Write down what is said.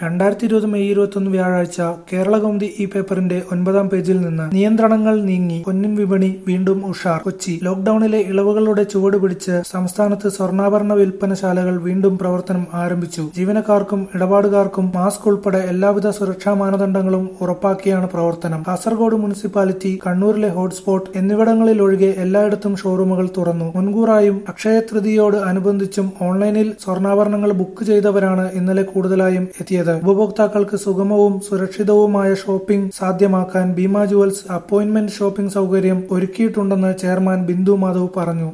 രണ്ടായിരത്തി ഇരുപത് മെയ് ഇരുപത്തൊന്ന് വ്യാഴാഴ്ച കേരളകൗമുദി ഈ പേപ്പറിന്റെ ഒൻപതാം പേജിൽ നിന്ന് നിയന്ത്രണങ്ങൾ നീങ്ങി പൊന്നിൻ വിപണി വീണ്ടും ഉഷാർ കൊച്ചി ലോക്ഡൌണിലെ ഇളവുകളുടെ ചുവട് പിടിച്ച് സംസ്ഥാനത്ത് സ്വർണ്ണാഭരണ വിൽപ്പനശാലകൾ വീണ്ടും പ്രവർത്തനം ആരംഭിച്ചു ജീവനക്കാർക്കും ഇടപാടുകാർക്കും മാസ്ക് ഉൾപ്പെടെ എല്ലാവിധ സുരക്ഷാ മാനദണ്ഡങ്ങളും ഉറപ്പാക്കിയാണ് പ്രവർത്തനം കാസർഗോഡ് മുനിസിപ്പാലിറ്റി കണ്ണൂരിലെ ഹോട്ട്സ്പോട്ട് എന്നിവിടങ്ങളിൽ ഒഴികെ എല്ലായിടത്തും ഷോറൂമുകൾ തുറന്നു മുൻകൂറായും അക്ഷയ തൃതീയോട് അനുബന്ധിച്ചും ഓൺലൈനിൽ സ്വർണ്ണാഭരണങ്ങൾ ബുക്ക് ചെയ്തവരാണ് ഇന്നലെ കൂടുതലായും എത്തിയത് ഉപഭോക്താക്കൾക്ക് സുഗമവും സുരക്ഷിതവുമായ ഷോപ്പിംഗ് സാധ്യമാക്കാൻ ഭീമ ജുവൽസ് അപ്പോയിന്റ്മെന്റ് ഷോപ്പിംഗ് സൗകര്യം ഒരുക്കിയിട്ടുണ്ടെന്ന് ചെയർമാൻ ബിന്ദു മാധവ് പറഞ്ഞു